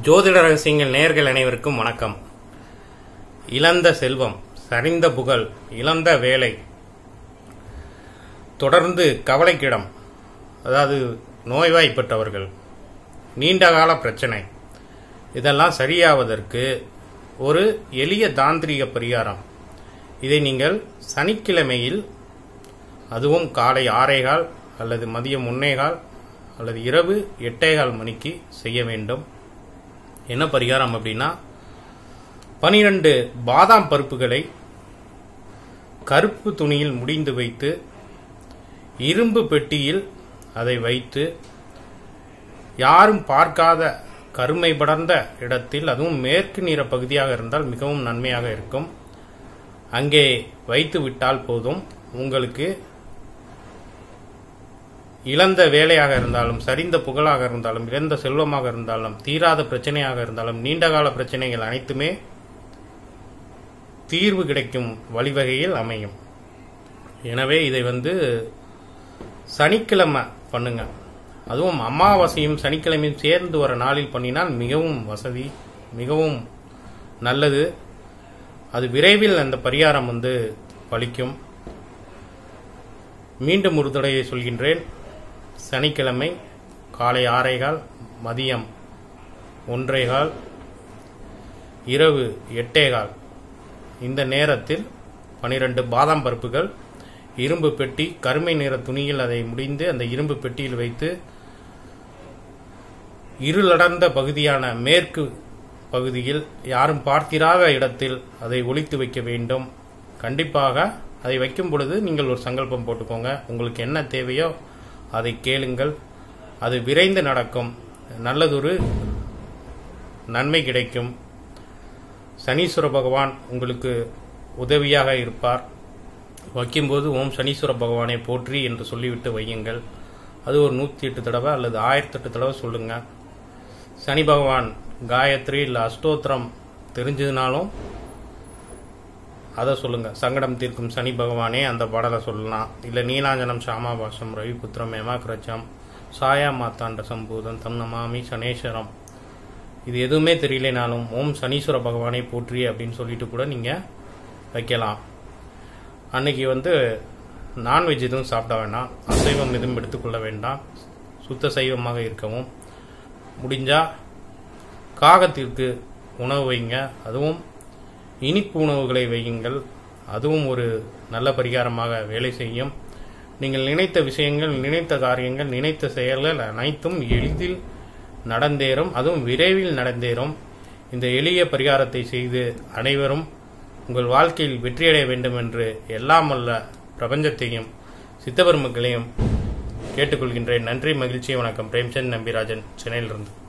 ஜோதிட ரகசியங்கள் நேயர்கள் அனைவருக்கும் வணக்கம் இழந்த செல்வம் சரிந்த புகழ் இழந்த வேலை தொடர்ந்து கவலைக்கிடம் அதாவது நோய்வாய்ப்பட்டவர்கள் நீண்டகால பிரச்சனை இதெல்லாம் சரியாவதற்கு ஒரு எளிய தாந்திரிக பரிகாரம் இதை நீங்கள் சனிக்கிழமையில் அதுவும் காலை ஆறேகால் அல்லது மதியம் முன்னேகால் அல்லது இரவு எட்டேகால் மணிக்கு செய்ய வேண்டும் என்ன பரிகாரம் அப்படின்னா பனிரெண்டு பாதாம் பருப்புகளை கருப்பு துணியில் முடிந்து வைத்து இரும்பு பெட்டியில் அதை வைத்து யாரும் பார்க்காத கருமை படர்ந்த இடத்தில் அதுவும் மேற்கு நிற பகுதியாக இருந்தால் மிகவும் நன்மையாக இருக்கும் அங்கே வைத்து விட்டால் போதும் உங்களுக்கு இழந்த வேலையாக இருந்தாலும் சரிந்த புகழாக இருந்தாலும் இழந்த செல்வமாக இருந்தாலும் தீராத பிரச்சனையாக இருந்தாலும் நீண்டகால பிரச்சனைகள் அனைத்துமே தீர்வு கிடைக்கும் வழிவகையில் அமையும் எனவே இதை வந்து சனிக்கிழமை பண்ணுங்க அதுவும் அமாவாசையும் சனிக்கிழமையும் சேர்ந்து வர நாளில் பண்ணினால் மிகவும் வசதி மிகவும் நல்லது அது விரைவில் அந்த பரிகாரம் வந்து பலிக்கும் மீண்டும் ஒரு தடவை சொல்கின்றேன் சனிக்கிழமை காலை ஆறேகால் மதியம் ஒன்றேகால் இரவு எட்டேகால் இந்த நேரத்தில் பனிரெண்டு பாதாம் பருப்புகள் இரும்பு பெட்டி கருமை நிற துணியில் அதை முடிந்து அந்த இரும்பு பெட்டியில் வைத்து இருளடர்ந்த பகுதியான மேற்கு பகுதியில் யாரும் பார்த்திராத இடத்தில் அதை ஒளித்து வைக்க வேண்டும் கண்டிப்பாக அதை வைக்கும் பொழுது நீங்கள் ஒரு சங்கல்பம் போட்டுக்கோங்க உங்களுக்கு என்ன தேவையோ அதை கேளுங்கள் அது விரைந்து நடக்கும் நல்லதொரு நன்மை கிடைக்கும் சனீஸ்வர பகவான் உங்களுக்கு உதவியாக இருப்பார் வைக்கும்போது ஓம் சனீஸ்வர பகவானை போற்றி என்று சொல்லிவிட்டு வையுங்கள் அது ஒரு நூற்றி எட்டு தடவை அல்லது ஆயிரத்தி எட்டு தடவை சொல்லுங்க சனி பகவான் காயத்ரி இல்லை அஷ்டோத்திரம் தெரிஞ்சதுனாலும் அதை சொல்லுங்க சங்கடம் தீர்க்கும் சனி பகவானே அந்த பாடலை சொல்லலாம் இல்லை நீலாஞ்சனம் சாமாபாசம் ரவிபுத்திரம் ஏமாக்கிரச்சம் சாயா மாத்தாண்ட சம்பூதம் தம் நமாமி சனேஸ்வரம் இது எதுவுமே தெரியலனாலும் ஓம் சனீஸ்வர பகவானை போற்றி அப்படின்னு சொல்லிட்டு கூட நீங்கள் வைக்கலாம் அன்னைக்கு வந்து நான்வெஜ் எதுவும் சாப்பிட வேண்டாம் அசைவம் எதுவும் எடுத்துக்கொள்ள வேண்டாம் சுத்த சைவமாக இருக்கவும் முடிஞ்சா காகத்திற்கு உணவு வைங்க அதுவும் இனிப்பு உணவுகளை வையுங்கள் அதுவும் ஒரு நல்ல பரிகாரமாக வேலை செய்யும் நீங்கள் நினைத்த விஷயங்கள் நினைத்த காரியங்கள் நினைத்த செயல்கள் அனைத்தும் எளிதில் நடந்தேறும் அதுவும் விரைவில் நடந்தேறும் இந்த எளிய பரிகாரத்தை செய்து அனைவரும் உங்கள் வாழ்க்கையில் வெற்றியடைய வேண்டும் என்று எல்லாம் அல்ல பிரபஞ்சத்தையும் சித்தபெருமக்களையும் கேட்டுக்கொள்கின்றேன் நன்றி மகிழ்ச்சி வணக்கம் பிரேம்சந்த் நம்பிராஜன் சென்னையிலிருந்து